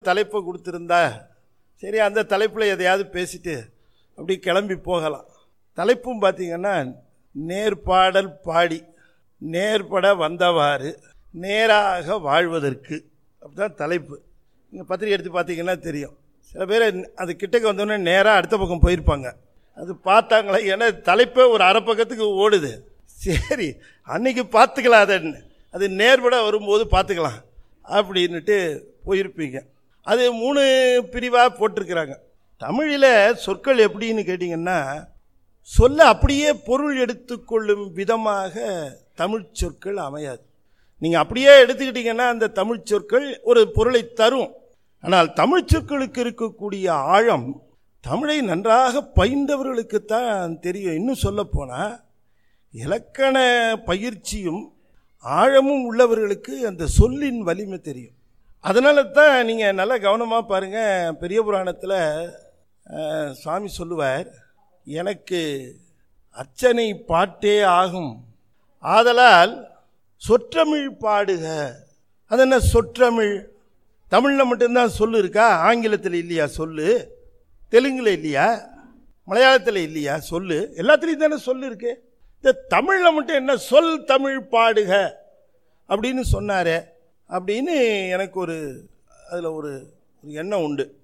தலைப்பை கொடுத்துருந்தா சரி அந்த தலைப்பில் எதையாவது பேசிட்டு அப்படி கிளம்பி போகலாம் தலைப்பும் பார்த்தீங்கன்னா நேர்பாடல் பாடி நேர்பட வந்தவாறு நேராக வாழ்வதற்கு அப்படிதான் தலைப்பு நீங்கள் பத்திரிக்கை எடுத்து பார்த்தீங்கன்னா தெரியும் சில பேர் அது கிட்டக்கு வந்தோடனே நேராக அடுத்த பக்கம் போயிருப்பாங்க அது பார்த்தாங்களே ஏன்னா தலைப்பே ஒரு அரை பக்கத்துக்கு ஓடுது சரி அன்னைக்கு பார்த்துக்கலாம் அதன்னு அது நேர்பட வரும்போது பார்த்துக்கலாம் அப்படின்னுட்டு போயிருப்பீங்க அது மூணு பிரிவாக போட்டிருக்கிறாங்க தமிழில் சொற்கள் எப்படின்னு கேட்டிங்கன்னா சொல்ல அப்படியே பொருள் எடுத்துக்கொள்ளும் விதமாக தமிழ் சொற்கள் அமையாது நீங்கள் அப்படியே எடுத்துக்கிட்டிங்கன்னா அந்த தமிழ் சொற்கள் ஒரு பொருளை தரும் ஆனால் தமிழ் சொற்களுக்கு இருக்கக்கூடிய ஆழம் தமிழை நன்றாக பயின்றவர்களுக்குத்தான் தெரியும் இன்னும் சொல்லப்போனால் இலக்கண பயிற்சியும் ஆழமும் உள்ளவர்களுக்கு அந்த சொல்லின் வலிமை தெரியும் அதனால தான் நீங்கள் நல்லா கவனமாக பாருங்கள் பெரிய புராணத்தில் அஹ், சுவாமி சொல்லுவார் எனக்கு அர்ச்சனை பாட்டே ஆகும் ஆதலால் சொற்றமிழ் பாடுக அது என்ன சொற்றமிழ் தமிழில் மட்டும்தான் சொல்லு இருக்கா ஆங்கிலத்தில் இல்லையா சொல்லு தெலுங்கில் இல்லையா மலையாளத்தில் இல்லையா சொல்லு எல்லாத்துலேயும் தானே சொல்லு இருக்கு இந்த தமிழில் மட்டும் என்ன சொல் தமிழ் பாடுக அப்படின்னு சொன்னாரே அப்படின்னு எனக்கு ஒரு அதில் ஒரு ஒரு எண்ணம் உண்டு